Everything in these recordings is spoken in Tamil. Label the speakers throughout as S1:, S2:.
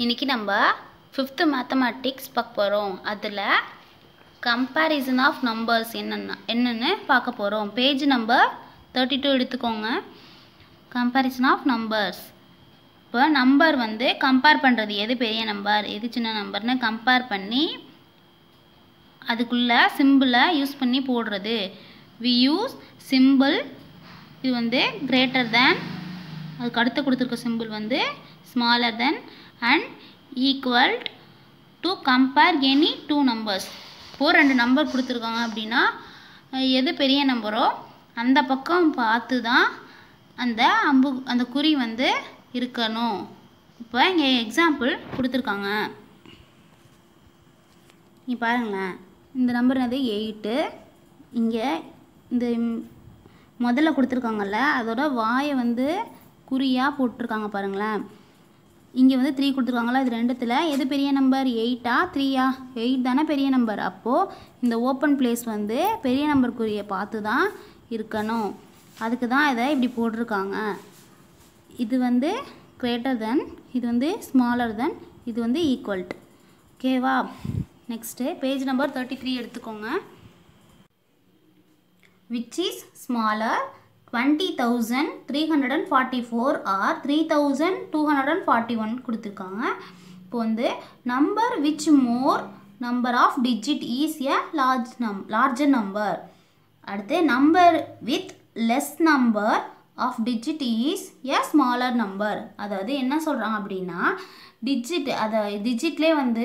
S1: இன்றைக்கி நம்ம ஃபிஃப்த்து மேத்தமேட்டிக்ஸ் பார்க்க போகிறோம் அதில் கம்பேரிசன் ஆஃப் நம்பர்ஸ் என்னென்ன என்னென்னு பார்க்க போகிறோம் பேஜ் நம்பர் தேர்ட்டி டூ எடுத்துக்கோங்க கம்பேரிசன் ஆஃப் நம்பர்ஸ் இப்போ நம்பர் வந்து கம்பேர் பண்ணுறது எது பெரிய நம்பர் எது சின்ன நம்பர்னு கம்பேர் பண்ணி அதுக்குள்ளே சிம்பிளை யூஸ் பண்ணி போடுறது வி யூஸ் சிம்பிள் இது வந்து கிரேட்டர் தேன் அதுக்கு அடுத்து கொடுத்துருக்க சிம்பிள் வந்து smaller than and equal to compare any two numbers இப்போது ரெண்டு நம்பர் கொடுத்துருக்காங்க அப்படின்னா எது பெரிய நம்பரோ அந்த பக்கம் பார்த்து தான் அந்த அம்பு அந்த குறி வந்து இருக்கணும் இப்போ இங்கே எக்ஸாம்பிள் கொடுத்துருக்காங்க நீ பாருங்களேன் இந்த நம்பர் என்னது எயிட்டு இங்கே இந்த முதல்ல கொடுத்துருக்காங்கல்ல அதோட வாயை வந்து குறியாக போட்டிருக்காங்க பாருங்களேன் இங்கே வந்து த்ரீ கொடுத்துருக்காங்களா இது ரெண்டுத்தில் எது பெரிய நம்பர் எயிட்டா த்ரீயா எயிட் தானே பெரிய நம்பர் அப்போது இந்த ஓப்பன் பிளேஸ் வந்து பெரிய நம்பர் குறியை பார்த்து தான் இருக்கணும் அதுக்கு தான் இதை இப்படி போட்டிருக்காங்க இது வந்து கிரேட்டர் தென் இது வந்து ஸ்மாலர் தென் இது வந்து ஈக்குவல்ட் ஓகேவா next page number thirty three எடுத்துக்கோங்க which is smaller twenty thousand three hundred and forty four or three thousand two hundred and forty one கொடுத்துருக்காங்க இப்போ வந்து number which more number of digit is a large num larger number அடுத்து number with less number of digit is a smaller number அதாவது என்ன சொல்கிறாங்க அப்படின்னா டிஜிட் அதை டிஜிட்லேயே வந்து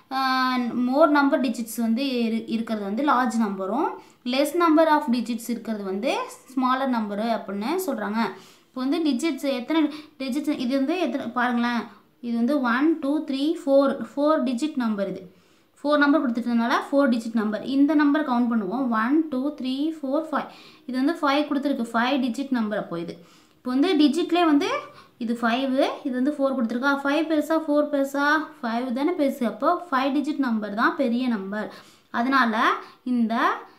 S1: மோர் நம்பர் டிஜிட்ஸ் வந்து இரு இருக்கிறது வந்து லார்ஜ் நம்பரும் லெஸ் நம்பர் ஆஃப் டிஜிட்ஸ் இருக்கிறது வந்து ஸ்மாலர் நம்பரு அப்படின்னு சொல்கிறாங்க இப்போ வந்து டிஜிட்ஸ் எத்தனை டிஜிட்ஸ் இது வந்து எத்தனை பாருங்களேன் இது வந்து one two three four four digit number இது ஃபோர் நம்பர் கொடுத்துட்டதுனால ஃபோர் டிஜிட் நம்பர் இந்த நம்பர் கவுண்ட் பண்ணுவோம் one two three four five இது வந்து ஃபைவ் கொடுத்துருக்கு ஃபைவ் டிஜிட் நம்பர் அப்போ இது இப்போ வந்து டிஜிட்லேயே வந்து இது ஃபைவு இது வந்து ஃபோர் கொடுத்துருக்கா ஃபைவ் பெருசா ஃபோர் பெருசா ஃபைவ் தானே பெருசு அப்போ ஃபைவ் டிஜிட் நம்பர் தான் பெரிய நம்பர் அதனால் இந்த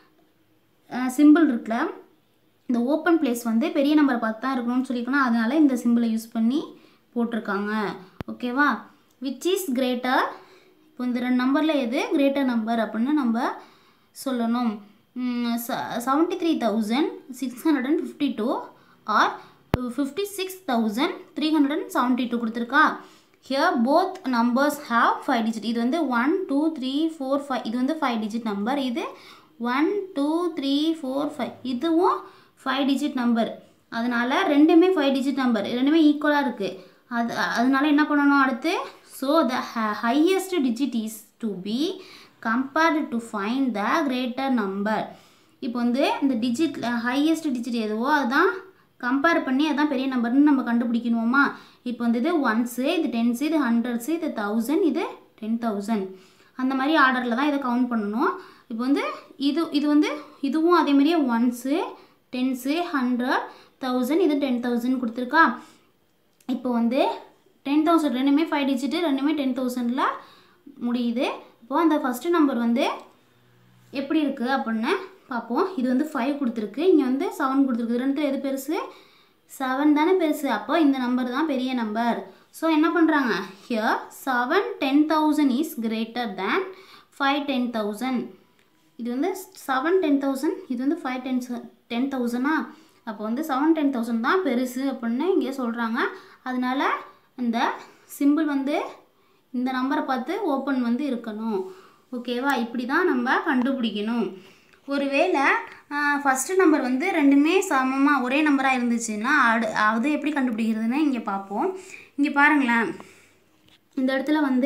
S1: சிம்பிள் இருக்குல்ல இந்த ஓப்பன் பிளேஸ் வந்து பெரிய நம்பர் பார்த்து தான் இருக்கணும்னு சொல்லியிருக்கணும் அதனால் இந்த சிம்பிளை யூஸ் பண்ணி போட்டிருக்காங்க ஓகேவா விச் இஸ் கிரேட்டர் இப்போ இந்த ரெண்டு நம்பரில் எது கிரேட்டர் நம்பர் அப்படின்னு நம்ம சொல்லணும் seventy three thousand six hundred and fifty two or fifty six thousand three hundred and seventy two கொடுத்துருக்கா here both numbers have five digit இது வந்து one two three four five இது வந்து ஃபைவ் டிஜிட் நம்பர் இது one two three four five இதுவும் ஃபைவ் டிஜிட் நம்பர் அதனால் ரெண்டுமே ஃபைவ் டிஜிட் நம்பர் ரெண்டுமே ஈக்குவலாக இருக்குது அது அதனால என்ன பண்ணணும் அடுத்து so the highest digit is to be compared to find the greater number இப்போ வந்து இந்த டிஜிட் ஹையஸ்ட் டிஜிட் எதுவோ அதுதான் கம்பேர் பண்ணி அதான் பெரிய நம்பர்னு நம்ம கண்டுபிடிக்கணுமா இப்போ வந்து இது ஒன்ஸு இது டென்ஸு இது ஹண்ட்ரட்ஸு இது தௌசண்ட் இது டென் தௌசண்ட் அந்த மாதிரி ஆர்டரில் தான் இதை கவுண்ட் பண்ணணும் இப்போ வந்து இது இது வந்து இதுவும் அதே மாதிரியே ஒன்ஸு டென்ஸு ஹண்ட்ரட் தௌசண்ட் இது டென் தௌசண்ட் கொடுத்துருக்கா இப்போ வந்து டென் தௌசண்ட் ரெண்டுமே ஃபைவ் டிஜிட்டு ரெண்டுமே டென் தௌசண்டில் முடியுது இப்போது அந்த ஃபஸ்ட்டு நம்பர் வந்து எப்படி இருக்குது அப்படின்னு பார்ப்போம் இது வந்து ஃபைவ் கொடுத்துருக்கு இங்கே வந்து செவன் கொடுத்துருக்கு ரெண்டு எது பெருசு செவன் தானே பெருசு அப்போ இந்த நம்பர் தான் பெரிய நம்பர் ஸோ என்ன பண்ணுறாங்க here seven ten thousand is greater than five ten thousand இது வந்து செவன் டென் தௌசண்ட் இது வந்து ஃபைவ் டென் டென் தௌசண்டா அப்போ வந்து செவன் டென் தௌசண்ட் தான் பெருசு அப்படின்னு இங்கே சொல்கிறாங்க அதனால இந்த சிம்பிள் வந்து இந்த நம்பரை பார்த்து ஓப்பன் வந்து இருக்கணும் ஓகேவா இப்படி தான் நம்ம கண்டுபிடிக்கணும் ஒருவேளை ஃபஸ்ட்டு நம்பர் வந்து ரெண்டுமே சமமாக ஒரே நம்பராக இருந்துச்சுன்னா அடு அது எப்படி கண்டுபிடிக்கிறதுன்னு இங்கே பார்ப்போம் இங்கே பாருங்களேன் இந்த இடத்துல வந்து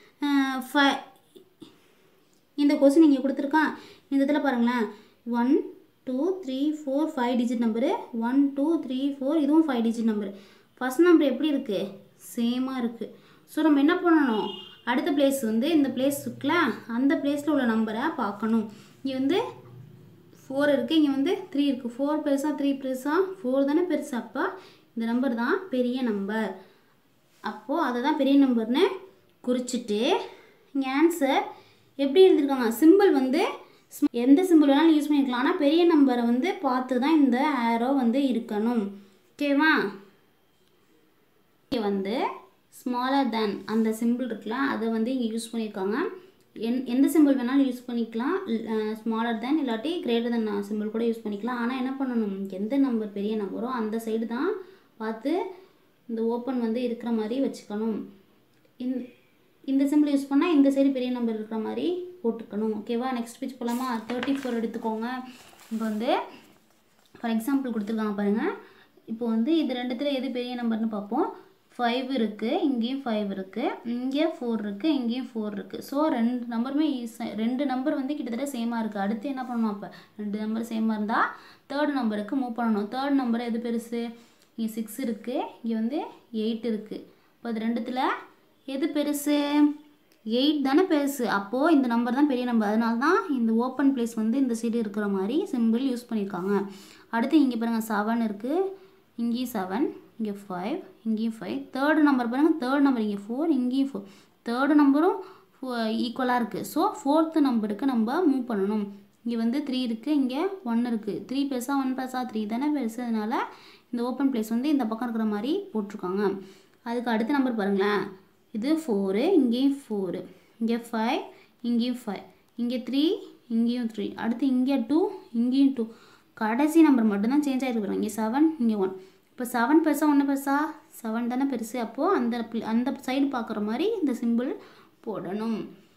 S1: ஃப இந்த கொஸ்டின் இங்கே கொடுத்துருக்கான் இந்த இடத்துல பாருங்களேன் one two three four five digit number one two three four இதுவும் five digit number first number எப்படி இருக்குது சேமாக இருக்குது ஸோ நம்ம என்ன பண்ணணும் அடுத்த பிளேஸ் வந்து இந்த பிளேஸ் இருக்குல்ல அந்த பிளேஸில் உள்ள நம்பரை பார்க்கணும் இங்கே வந்து ஃபோர் இருக்குது இங்கே வந்து த்ரீ இருக்குது ஃபோர் பெருசாக த்ரீ பெருசாக ஃபோர் தானே பெருசு அப்போ இந்த நம்பர் தான் பெரிய நம்பர் அப்போது அதை தான் பெரிய நம்பர்னு குறிச்சிட்டு இங்கே ஆன்சர் எப்படி எழுதியிருக்காங்க சிம்பிள் வந்து எந்த சிம்பிள் வேணாலும் யூஸ் பண்ணிக்கலாம் ஆனால் பெரிய நம்பரை வந்து பார்த்து தான் இந்த ஆரோ வந்து இருக்கணும் ஓகேவா இங்கே வந்து ஸ்மாலர் தேன் அந்த சிம்பிள் இருக்குல்ல அதை வந்து இங்கே யூஸ் பண்ணியிருக்காங்க என் எந்த சிம்பிள் வேணாலும் யூஸ் பண்ணிக்கலாம் ஸ்மாலர் தேன் இல்லாட்டி கிரேட்டர் தென் சிம்பிள் கூட யூஸ் பண்ணிக்கலாம் ஆனால் என்ன பண்ணணும் எந்த நம்பர் பெரிய நம்பரோ அந்த சைடு தான் பார்த்து இந்த ஓப்பன் வந்து இருக்கிற மாதிரி வச்சுக்கணும் இந்த இந்த சிம்பிள் யூஸ் பண்ணால் இந்த சைடு பெரிய நம்பர் இருக்கிற மாதிரி போட்டுக்கணும் ஓகேவா நெக்ஸ்ட் பேஜ் போகலாமா தேர்ட்டி ஃபோர் எடுத்துக்கோங்க இப்போ வந்து ஃபார் எக்ஸாம்பிள் கொடுத்துருக்காங்க பாருங்கள் இப்போ வந்து இது ரெண்டுத்தில் எது பெரிய நம்பர்னு பார்ப்போம் ஃபைவ் இருக்குது இங்கேயும் ஃபைவ் இருக்குது இங்கே ஃபோர் இருக்குது இங்கேயும் ஃபோர் இருக்குது ஸோ ரெண்டு நம்பருமே ஈஸ- ரெண்டு நம்பர் வந்து கிட்டத்தட்ட சேமாக இருக்குது அடுத்து என்ன பண்ணணும் அப்போ ரெண்டு நம்பர் சேமாக இருந்தால் தேர்ட் நம்பருக்கு மூவ் பண்ணணும் தேர்ட் நம்பர் எது பெருசு இங்கே சிக்ஸ் இருக்குது இங்கே வந்து எயிட் இருக்குது இப்போ அது ரெண்டுத்தில் எது பெருசு எயிட் தானே பெருசு அப்போது இந்த நம்பர் தான் பெரிய நம்பர் அதனால தான் இந்த ஓப்பன் பிளேஸ் வந்து இந்த சைடு இருக்கிற மாதிரி சிம்பிள் யூஸ் பண்ணியிருக்காங்க அடுத்து இங்கே பாருங்கள் செவன் இருக்குது இங்கேயும் செவன் இங்கே ஃபைவ் இங்கேயும் ஃபைவ் தேர்டு நம்பர் பாருங்கள் தேர்ட் நம்பர் இங்கே ஃபோர் இங்கேயும் ஃபோர் தேர்டு நம்பரும் ஈக்குவலாக இருக்குது ஸோ ஃபோர்த்து நம்பருக்கு நம்ம மூவ் பண்ணணும் இங்கே வந்து த்ரீ இருக்குது இங்கே ஒன் இருக்குது த்ரீ பெருசா ஒன் பெருசா த்ரீ தானே பெருசு அதனால இந்த ஓப்பன் பிளேஸ் வந்து இந்த பக்கம் இருக்கிற மாதிரி போட்டிருக்காங்க அதுக்கு அடுத்த நம்பர் பாருங்களேன் இது ஃபோரு இங்கேயும் ஃபோரு இங்கே ஃபைவ் இங்கேயும் ஃபைவ் இங்கே த்ரீ இங்கேயும் த்ரீ அடுத்து இங்கே டூ இங்கேயும் டூ கடைசி நம்பர் மட்டும்தான் சேஞ்ச் ஆகிருக்கு பாருங்க இங்கே செவன் இங்கே ஒன் இப்போ செவன் பெருசா ஒன்று பெருசா செவன் தானே பெருசு அப்போது அந்த pl- அந்த சைடு பார்க்குற மாதிரி இந்த சிம்பிள் போடணும்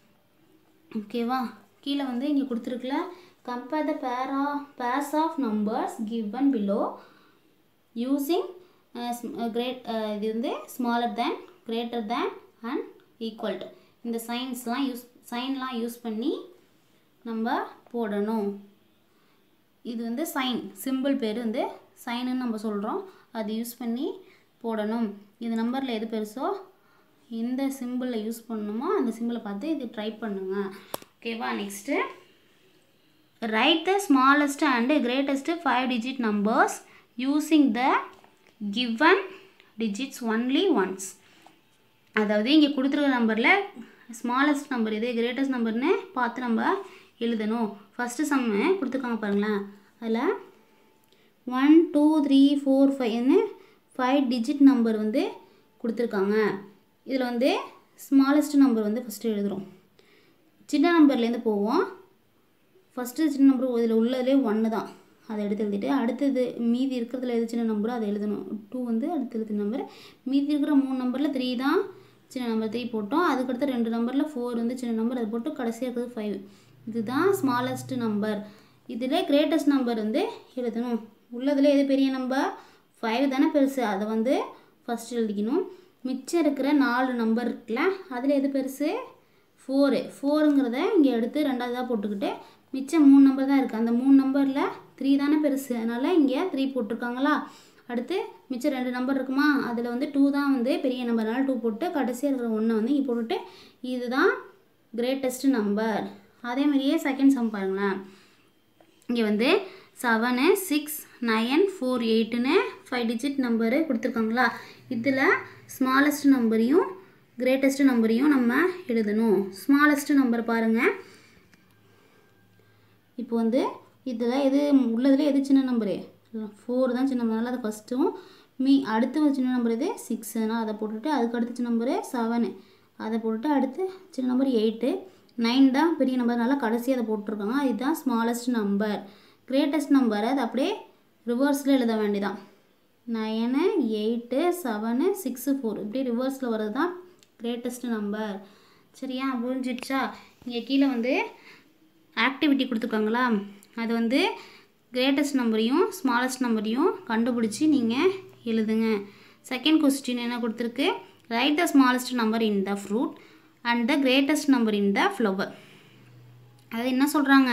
S1: ஓகேவா கீழே வந்து இங்கே கொடுத்துருக்குல compare the pair pairs of numbers given below using great இது வந்து smaller than greater than and equal to இந்த சைன்ஸ்லாம் யூஸ் சைன்லாம் யூஸ் பண்ணி நம்ம போடணும் இது வந்து சைன் சிம்பிள் பேர் வந்து சைனுன்னு நம்ம சொல்கிறோம் அது யூஸ் பண்ணி போடணும் இந்த நம்பரில் எது பெருசோ எந்த சிம்பிளை யூஸ் பண்ணணுமோ அந்த சிம்பிளை பார்த்து இது ட்ரை பண்ணுங்க ஓகேவா next write the smallest and greatest five digit numbers using the given digits only once அதாவது இங்கே கொடுத்துருக்க நம்பரில் ஸ்மாலஸ்ட் நம்பர் இது கிரேட்டஸ்ட் நம்பர்னு பார்த்து நம்ம எழுதணும் ஃபஸ்ட்டு சம்மு கொடுத்துருக்காங்க பாருங்களேன் அதில் ஒன் டூ த்ரீ ஃபோர் ஃபைவ்னு ஃபைவ் டிஜிட் நம்பர் வந்து கொடுத்துருக்காங்க இதில் வந்து ஸ்மாலஸ்ட் நம்பர் வந்து ஃபஸ்ட்டு எழுதுகிறோம் சின்ன நம்பர்லேருந்து போவோம் ஃபஸ்ட்டு சின்ன நம்பர் இதில் உள்ளதுலேயே ஒன்று தான் அதை எடுத்து எழுதிட்டு அடுத்தது மீதி இருக்கிறதுல எது சின்ன நம்பரோ அதை எழுதணும் டூ வந்து அடுத்து எழுத்து நம்பர் மீதி இருக்கிற மூணு நம்பரில் த்ரீ தான் சின்ன நம்பர் த்ரீ போட்டோம் அதுக்கடுத்து ரெண்டு நம்பரில் ஃபோர் வந்து சின்ன நம்பர் அது போட்டு கடைசியாக இருக்கிறது ஃபைவ் இதுதான் ஸ்மாலஸ்ட் நம்பர் இதில் கிரேட்டஸ்ட் நம்பர் வந்து எழுதணும் உள்ளதில் எது பெரிய நம்பர் ஃபைவ் தானே பெருசு அதை வந்து ஃபஸ்ட் எழுதிக்கணும் மிச்சம் இருக்கிற நாலு நம்பர் இருக்குல்ல அதில் எது பெருசு ஃபோரு ஃபோருங்கிறத இங்கே எடுத்து ரெண்டாவதாக போட்டுக்கிட்டு மிச்சம் மூணு நம்பர் தான் இருக்குது அந்த மூணு நம்பரில் த்ரீ தானே பெருசு அதனால் இங்கே த்ரீ போட்டிருக்காங்களா அடுத்து மிச்சம் ரெண்டு நம்பர் இருக்குமா அதில் வந்து டூ தான் வந்து பெரிய நம்பர்னால டூ போட்டு கடைசியாக இருக்கிற ஒன்றை வந்து இங்கே போட்டுட்டு இதுதான் கிரேட்டஸ்ட் நம்பர் அதே மாதிரியே செகண்ட் சம் பாருங்களேன் இங்கே வந்து செவனு சிக்ஸ் நயன் ஃபோர் எயிட்டுன்னு ஃபைவ் டிஜிட் நம்பரு கொடுத்துருக்காங்களா இதில் ஸ்மாலஸ்ட் நம்பரையும் கிரேட்டஸ்ட் நம்பரையும் நம்ம எழுதணும் ஸ்மாலஸ்ட் நம்பர் பாருங்கள் இப்போ வந்து இதில் எது உள்ளதில் எது சின்ன நம்பரு ஃபோர் தான் சின்ன நம்பர் அதனால் அது ஃபஸ்ட்டும் மீ அடுத்து ஒரு சின்ன நம்பர் இது சிக்ஸ்னால் அதை போட்டுட்டு அதுக்கு அடுத்த சின்ன நம்பரு செவனு அதை போட்டுட்டு அடுத்து சின்ன நம்பர் எயிட்டு நைன் தான் பெரிய நம்பர்னால கடைசி அதை போட்டிருக்காங்க இதுதான் ஸ்மாலஸ்ட் நம்பர் கிரேட்டஸ்ட் நம்பரை அது அப்படியே ரிவர்ஸில் எழுத வேண்டியதான் nine eight seven six four இப்படி ரிவர்ஸில் வர்றது தான் கிரேட்டஸ்ட் நம்பர் சரியா புரிஞ்சிடுச்சா இங்கே கீழே வந்து ஆக்டிவிட்டி கொடுத்துருக்காங்களா அது வந்து கிரேட்டஸ்ட் நம்பரையும் ஸ்மாலஸ்ட் நம்பரையும் கண்டுபிடிச்சி நீங்கள் எழுதுங்க செகண்ட் கொஸ்டின் என்ன கொடுத்துருக்கு write the smallest number in the fruit and the greatest number in the flower அது என்ன சொல்கிறாங்க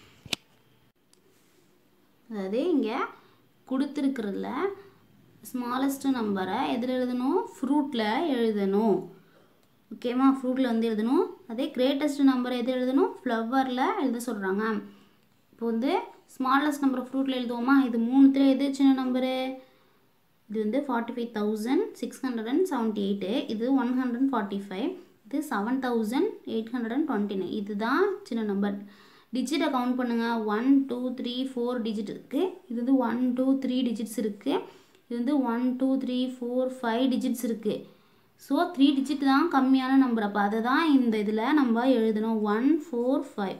S1: அதாவது இங்கே கொடுத்துருக்கிறதுல ஸ்மாலஸ்ட் நம்பரை எதில் எழுதணும் ஃப்ரூட்டில் எழுதணும் ஓகேவா ஃப்ரூட்டில் வந்து எழுதணும் அதே கிரேட்டஸ்ட் நம்பர் எது எழுதணும் ஃப்ளவரில் எழுத சொல்கிறாங்க இப்போ வந்து ஸ்மாலஸ்ட் நம்பர் ஃப்ரூட்டில் எழுதுவோமா இது மூணுத்துல எது சின்ன நம்பரு இது வந்து forty five thousand six hundred and seventy eight இது ஒன் ஹண்ட்ரட் ஃபார்ட்டி ஃபைவ் இது seven thousand eight hundred and twenty nine இதுதான் சின்ன நம்பர் டிஜிட்டை கவுண்ட் பண்ணுங்கள் one two three four digit இருக்குது இது வந்து ஒன் டூ த்ரீ டிஜிட்ஸ் இருக்குது இது வந்து one two three four five digits இருக்குது ஸோ த்ரீ டிஜிட் தான் கம்மியான நம்பர் அப்போ அதை தான் இந்த இதில் நம்ம எழுதணும் ஒன் ஃபோர் ஃபைவ்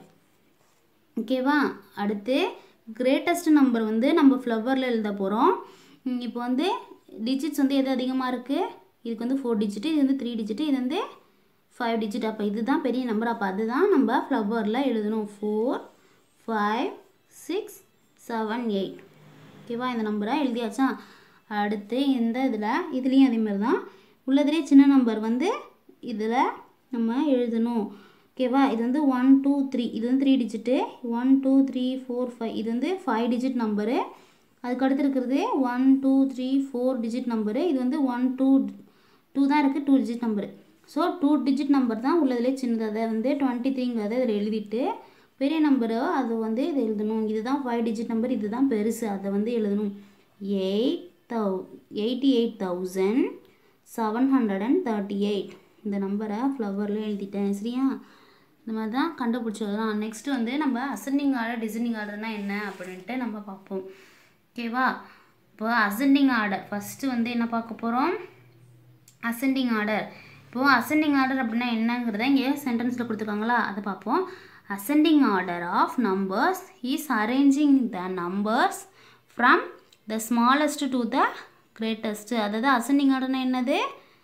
S1: ஓகேவா அடுத்து கிரேட்டஸ்ட் நம்பர் வந்து நம்ம ஃப்ளவரில் எழுத போகிறோம் இப்போ வந்து டிஜிட்ஸ் வந்து எது அதிகமாக இருக்குது இதுக்கு வந்து ஃபோர் டிஜிட்டு இது வந்து த்ரீ டிஜிட்டு இது வந்து ஃபைவ் டிஜிட் அப்போ இதுதான் பெரிய நம்பர் அப்போ அதுதான் நம்ம ஃப்ளவரில் எழுதணும் four five six seven eight ஓகேவா இந்த நம்பரை எழுதியாச்சா அடுத்து இந்த இதில் இதுலேயும் அதேமாதிரி தான் உள்ளதுலேயே சின்ன நம்பர் வந்து இதில் நம்ம எழுதணும் ஓகேவா இது வந்து ஒன் டூ த்ரீ இது வந்து three digit one two three four five இது வந்து ஃபைவ் டிஜிட் நம்பரு அதுக்கு அடுத்து இருக்கிறது one two three four digit number இது வந்து ஒன் டூ டூ தான் இருக்குது two digit number so two digit number தான் உள்ளதுலேயே சின்னது அதை வந்து டுவெண்ட்டி த்ரீங்கிறத இதில் எழுதிட்டு பெரிய நம்பரோ அது வந்து இது எழுதணும் இதுதான் ஃபைவ் டிஜிட் நம்பர் இதுதான் பெருசு அதை வந்து எழுதணும் eight thou eighty eight thousand seven hundred and thirty eight இந்த நம்பரை ஃப்ளவரில் எழுதிட்டேன் சரியா இந்த மாதிரி தான் கண்டுபிடிச்சதுலாம் நெக்ஸ்ட்டு வந்து நம்ம அசெண்டிங் ஆர்டர் டிசைனிங் ஆர்டர்னால் என்ன அப்படின்ட்டு நம்ம பார்ப்போம் ஓகேவா இப்போ அசெண்டிங் ஆர்டர் ஃபஸ்ட்டு வந்து என்ன பார்க்க போகிறோம் அசெண்டிங் ஆர்டர் இப்போது அசெண்டிங் ஆர்டர் அப்படின்னா என்னங்கிறத இங்கே சென்டென்ஸில் கொடுத்துருக்காங்களா அதை பார்ப்போம் ascending order of numbers is arranging the numbers from the smallest to the greatest அதாவது அசெண்டிங் ஆர்டர்னா என்னது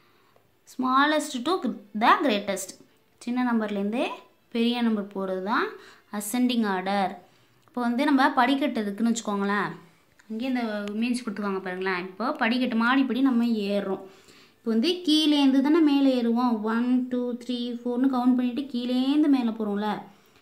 S1: ஸ்மாலஸ்ட் டு த கிரேட்டஸ்ட் சின்ன நம்பர்லேருந்தே பெரிய நம்பர் போகிறது தான் அசெண்டிங் ஆர்டர் இப்போ வந்து நம்ம படிக்கட்டு இருக்குன்னு வச்சுக்கோங்களேன் அங்கேயே இந்த மீன்ஸ் கொடுத்துருக்காங்க பாருங்களேன் இப்போ படிக்கட்டு மாடிப்படி நம்ம ஏறுறோம் இப்போ வந்து கீழேருந்து தானே மேலே ஏறுவோம் ஒன் டூ த்ரீ ஃபோர்னு கவுண்ட் பண்ணிவிட்டு கீழேந்து மேலே போகிறோம்ல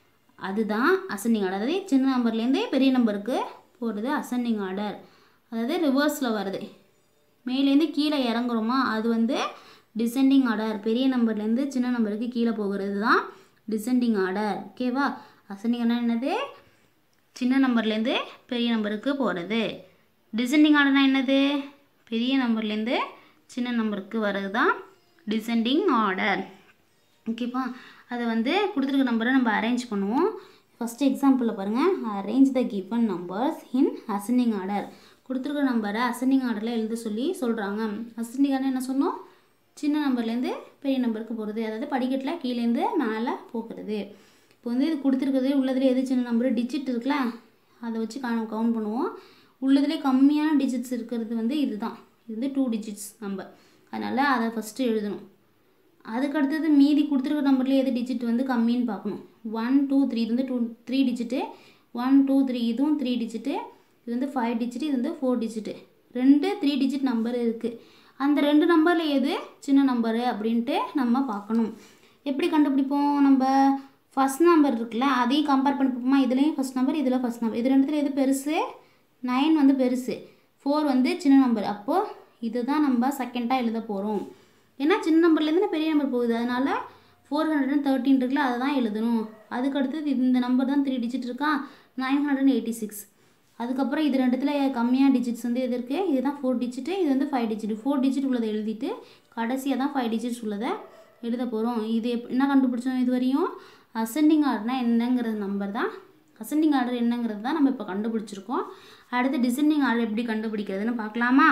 S1: அதுதான் அசெண்டிங் ஆர்டர் அதாவது சின்ன நம்பர்லேருந்தே பெரிய நம்பருக்கு போகிறது அசெண்டிங் ஆர்டர் அதாவது ரிவர்ஸில் வருது மேலேருந்து கீழே இறங்குறோமா அது வந்து டிசெண்டிங் ஆர்டர் பெரிய நம்பர்லேருந்து சின்ன நம்பருக்கு கீழே போகிறது தான் டிசெண்டிங் ஆர்டர் ஓகேவா அசெண்டிங் ஆர்டர் என்னது சின்ன நம்பர்லேருந்து பெரிய நம்பருக்கு போகிறது டிசெண்டிங் ஆர்டர்னா என்னது பெரிய நம்பர்லேருந்து சின்ன நம்பருக்கு வர்றது தான் டிசெண்டிங் ஆர்டர் ஓகேப்பா அதை வந்து கொடுத்துருக்க நம்பரை நம்ம அரேஞ்ச் பண்ணுவோம் ஃபஸ்ட்டு எக்ஸாம்பிளில் பாருங்கள் arrange the given numbers in ascending order கொடுத்துருக்க நம்பரை அசெண்டிங் ஆர்டரில் எழுத சொல்லி சொல்கிறாங்க அசெண்டிங் ஆர்டர் என்ன சொன்னோம் சின்ன நம்பர்லேருந்து பெரிய நம்பருக்கு போகிறது அதாவது படிக்கட்டில் கீழேருந்து மேலே போகிறது இப்போ வந்து இது கொடுத்துருக்கிறது உள்ளதுல எது சின்ன நம்பர் டிஜிட் இருக்குல்ல அதை வச்சு கவுண்ட் கவுண்ட் பண்ணுவோம் உள்ளதுலேயே கம்மியான டிஜிட்ஸ் இருக்கிறது வந்து இதுதான் இது வந்து டூ டிஜிட்ஸ் நம்பர் அதனால் அதை ஃபஸ்ட்டு எழுதணும் அதுக்கு அடுத்தது மீதி கொடுத்துருக்க நம்பர்லேயே எது டிஜிட் வந்து கம்மின்னு பார்க்கணும் ஒன் டூ த்ரீ இது வந்து two three digit one two three இதுவும் த்ரீ டிஜிட்டு இது வந்து ஃபைவ் டிஜிட் இது வந்து ஃபோர் டிஜிட்டு ரெண்டு த்ரீ டிஜிட் நம்பர் இருக்குது அந்த ரெண்டு நம்பரில் எது சின்ன நம்பரு அப்படின்ட்டு நம்ம பார்க்கணும் எப்படி கண்டுபிடிப்போம் நம்ம ஃபஸ்ட் நம்பர் இருக்குல்ல அதையும் கம்பேர் பண்ணி பார்ப்போமா இதுலேயும் ஃபஸ்ட் நம்பர் இதில் ஃபஸ்ட் நம்பர் இது ரெண்டுத்தில் எது பெருசு நைன் வந்து பெருசு ஃபோர் வந்து சின்ன நம்பர் அப்போது இதுதான் நம்ம செகண்டாக எழுத போகிறோம் ஏன்னா சின்ன நம்பர்லேருந்து பெரிய நம்பர் போகுது அதனால் ஃபோர் ஹண்ட்ரட் அண்ட் தேர்ட்டின் இருக்குல்ல அதை தான் எழுதணும் அதுக்கு அடுத்தது இந்த நம்பர் தான் த்ரீ டிஜிட் இருக்கா nine hundred and eighty six அதுக்கப்புறம் இது ரெண்டுத்தில் கம்மியாக டிஜிட்ஸ் வந்து எது இருக்குது இதுதான் ஃபோர் டிஜிட்டு இது வந்து ஃபைவ் டிஜிட் ஃபோர் டிஜிட் உள்ளதை எழுதிட்டு கடைசியாக தான் ஃபைவ் டிஜிட்ஸ் உள்ளதை எழுத போகிறோம் இது எப் என்ன கண்டுபிடிச்சோம் இது வரையும் அசெண்டிங் ஆர்டர்னால் என்னங்கிறது நம்பர் தான் அசெண்டிங் ஆர்டர் என்னங்கிறது தான் நம்ம இப்போ கண்டுபிடிச்சிருக்கோம் அடுத்து டிசெண்டிங் ஆர்டர் எப்படி கண்டுபிடிக்கிறதுன்னு பார்க்கலாமா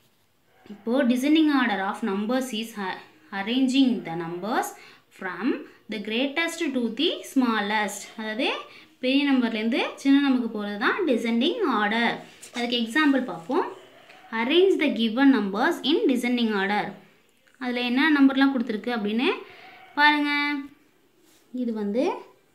S1: இப்போது descending order of numbers is arranging the numbers from the greatest to the smallest அதாவது பெரிய நம்பர்லேருந்து சின்ன நம்பருக்கு போகிறது தான் டிசெண்டிங் ஆர்டர் அதுக்கு எக்ஸாம்பிள் பார்ப்போம் arrange the given numbers in descending order அதில் என்ன நம்பர்லாம் கொடுத்துருக்கு அப்படின்னு பாருங்கள் இது வந்து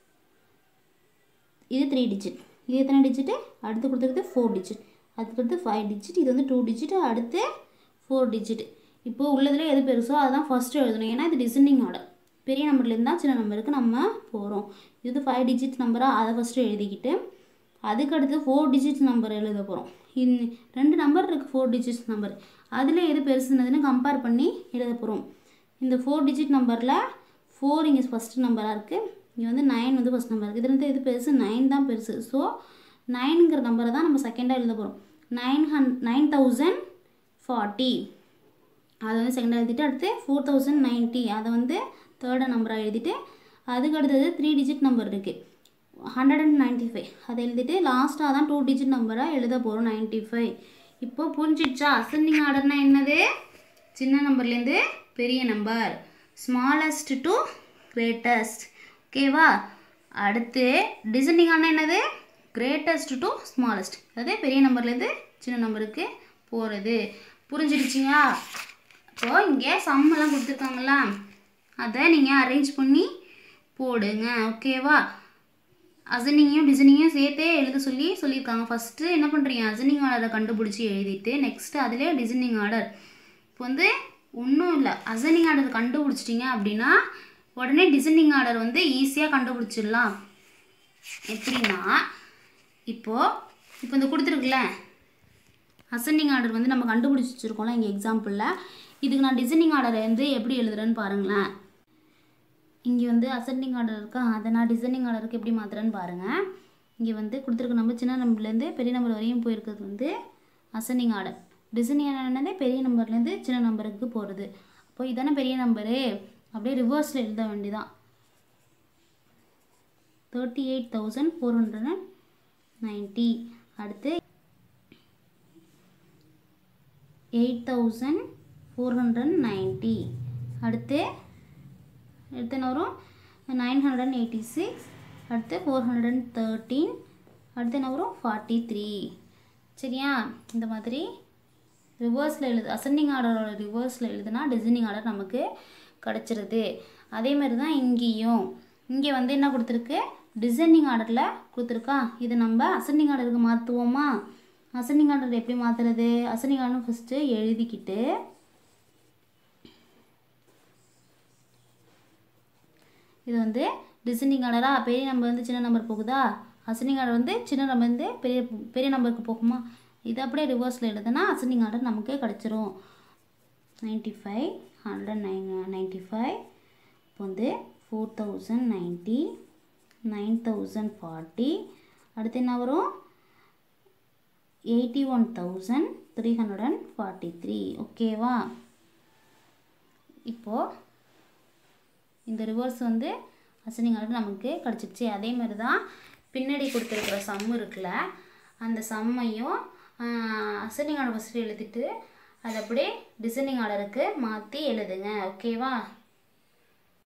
S1: இது த்ரீ டிஜிட் இது எத்தனை டிஜிட்டு அடுத்து கொடுத்துருக்குது ஃபோர் டிஜிட் அதுக்கடுத்து ஃபைவ் டிஜிட் இது வந்து டூ டிஜிட் அடுத்து ஃபோர் டிஜிட் இப்போது உள்ளதில் எது பெருசோ அதுதான் ஃபஸ்ட்டு எழுதணும் ஏன்னா இது டிசெண்டிங் ஆர்டர் பெரிய நம்பர்லேருந்து தான் சின்ன நம்பருக்கு நம்ம போகிறோம் இது ஃபைவ் டிஜிட் நம்பராக அதை ஃபஸ்ட்டு எழுதிக்கிட்டு அதுக்கடுத்து ஃபோர் டிஜிட் நம்பர் எழுத போகிறோம் இந் ரெண்டு நம்பர் இருக்குது ஃபோர் டிஜிட் நம்பர் அதில் எது பெருசுனதுன்னு கம்பேர் பண்ணி எழுத போகிறோம் இந்த ஃபோர் டிஜிட் நம்பரில் ஃபோர் இங்கே ஃபஸ்ட்டு நம்பராக இருக்குது இங்கே வந்து நைன் வந்து ஃபஸ்ட் நம்பர் இருக்குது இது வந்து எது பெருசு நைன் தான் பெருசு ஸோ நைனுங்கிற நம்பரை தான் நம்ம செகண்டாக எழுத போகிறோம் nine hun nine thousand forty அதை வந்து செகண்டாக எழுதிட்டு அடுத்து ஃபோர் தௌசண்ட் நைன்ட்டி அதை வந்து தேர்டாக நம்பராக எழுதிட்டு அதுக்கு அடுத்தது த்ரீ டிஜிட் நம்பர் இருக்குது ஹண்ட்ரட் அண்ட் நைன்ட்டி ஃபைவ் அதை எழுதிட்டு லாஸ்ட்டாக தான் டூ டிஜிட் நம்பராக எழுத போகிறோம் நைன்ட்டி ஃபைவ் இப்போ புரிஞ்சிடுச்சா அசெண்டிங் ஆர்டர்னால் என்னது சின்ன நம்பர்லேருந்து பெரிய நம்பர் ஸ்மாலஸ்ட் டு கிரேட்டஸ்ட் ஓகேவா அடுத்து டிசைனிங் ஆனால் என்னது கிரேட்டஸ்ட் டு ஸ்மாலஸ்ட் அதாவது பெரிய நம்பர்லேருந்து சின்ன நம்பருக்கு போகிறது புரிஞ்சிடுச்சிங்களா இப்போ இங்கே சம்மெல்லாம் கொடுத்துருக்காங்களா அதை நீங்கள் அரேஞ்ச் பண்ணி போடுங்க ஓகேவா அசனிங்கையும் டிசைனிங்கையும் சேர்த்தே எழுத சொல்லி சொல்லியிருக்காங்க ஃபஸ்ட்டு என்ன பண்ணுறீங்க அசனிங் ஆர்டரை கண்டுபிடிச்சி எழுதிட்டு நெக்ஸ்ட்டு அதிலே டிசைனிங் ஆர்டர் இப்போ வந்து ஒன்றும் இல்லை அசனிங் ஆர்டர் கண்டுபிடிச்சிட்டிங்க அப்படின்னா உடனே டிசைனிங் ஆர்டர் வந்து ஈஸியாக கண்டுபிடிச்சிடலாம் எப்படின்னா இப்போது இப்போ இந்த கொடுத்துருக்குல்ல அசெண்டிங் ஆர்டர் வந்து நம்ம கண்டுபிடிச்சி வச்சுருக்கோம்ல இங்கே எக்ஸாம்பிளில் இதுக்கு நான் டிசைனிங் ஆர்டரை வந்து எப்படி எழுதுறேன்னு பாருங்களேன் இங்கே வந்து அசெண்டிங் ஆர்டர் இருக்கா அதை நான் டிசைனிங் ஆர்டருக்கு எப்படி மாற்றுறேன்னு பாருங்கள் இங்கே வந்து கொடுத்துருக்க நம்பர் சின்ன நம்பர்லேருந்து பெரிய நம்பர் வரையும் போயிருக்கிறது வந்து அசெண்டிங் ஆர்டர் டிசைனிங் ஆர்டர்னே பெரிய நம்பர்லேருந்து சின்ன நம்பருக்கு போகிறது அப்போ இதானே பெரிய நம்பரு அப்படியே ரிவர்ஸில் எழுத வேண்டியதான் thirty eight thousand four hundred and ninety அடுத்து eight thousand four hundred ninety அடுத்து அடுத்து என்ன வரும் nine hundred and eighty six அடுத்து ஃபோர் ஹண்ட்ரட் அண்ட் தேர்ட்டீன் அடுத்து என்ன வரும் ஃபார்ட்டி த்ரீ சரியா இந்த மாதிரி ரிவர்ஸில் எழுது அசெண்டிங் ஆர்டரோட ரிவர்ஸில் எழுதுனா டிசைனிங் ஆர்டர் நமக்கு கிடச்சிருது அதே மாதிரி தான் இங்கேயும் இங்கே வந்து என்ன கொடுத்துருக்கு டிசைனிங் ஆர்டரில் கொடுத்துருக்கா இது நம்ம அசெண்டிங் ஆர்டருக்கு மாற்றுவோமா அசெண்டிங் ஆர்டர் எப்படி மாற்றுறது அசெண்டிங் ஆர்டர் ஃபஸ்ட்டு எழுதிக்கிட்டு இது வந்து டிசைனிங் ஆர்டரா பெரிய நம்பர் வந்து சின்ன நம்பர் போகுதா அசெண்டிங் ஆர்டர் வந்து சின்ன நம்பர் வந்து பெரிய பெரிய நம்பருக்கு போகுமா இது அப்படியே ரிவர்ஸில் எழுதுனா அசெண்டிங் ஆர்டர் நமக்கு கிடச்சிரும் ninety five hundred nine ninety five இப்போ வந்து four thousand ninety nine thousand forty அடுத்து என்ன வரும் eighty one thousand three hundred and forty three ஓகேவா இப்போது இந்த ரிவர்ஸ் வந்து அசனிங் ஆர்டர் நமக்கு கிடச்சிருச்சு அதே மாதிரி தான் பின்னாடி கொடுத்துருக்குற சம் இருக்குல்ல அந்த சம்மையும் அசனிங் ஆர்டர் ஃபஸ்ட்டு எழுதிட்டு அதை அப்படியே டிசைனிங் ஆர்டருக்கு மாற்றி எழுதுங்க ஓகேவா